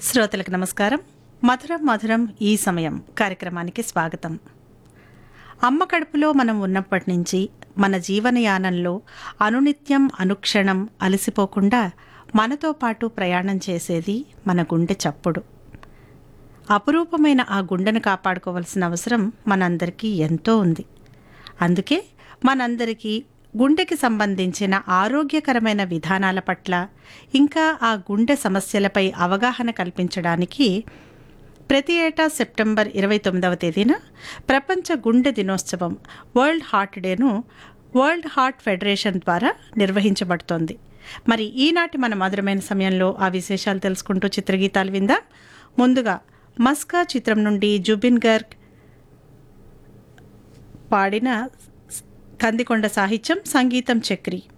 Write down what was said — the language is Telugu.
శ్రోతలకు నమస్కారం మధురం మధురం ఈ సమయం కార్యక్రమానికి స్వాగతం అమ్మ కడుపులో మనం ఉన్నప్పటి నుంచి మన జీవనయానంలో అనునిత్యం అనుక్షణం అలసిపోకుండా మనతో పాటు ప్రయాణం చేసేది మన గుండె చప్పుడు అపురూపమైన ఆ గుండెను కాపాడుకోవాల్సిన అవసరం మనందరికీ ఎంతో ఉంది అందుకే మనందరికీ గుండెకి సంబంధించిన ఆరోగ్యకరమైన విధానాల పట్ల ఇంకా ఆ గుండె సమస్యలపై అవగాహన కల్పించడానికి ప్రతి ఏటా సెప్టెంబర్ ఇరవై తొమ్మిదవ తేదీన ప్రపంచ గుండె దినోత్సవం వరల్డ్ హార్ట్ డేను వరల్డ్ హార్ట్ ఫెడరేషన్ ద్వారా నిర్వహించబడుతోంది మరి ఈనాటి మన మధురమైన సమయంలో ఆ విశేషాలు తెలుసుకుంటూ చిత్రగీతాలు విందాం ముందుగా మస్కా చిత్రం నుండి జుబిన్ గర్గ్ పాడిన కందికొండ సాహిత్యం సంగీతం చక్రి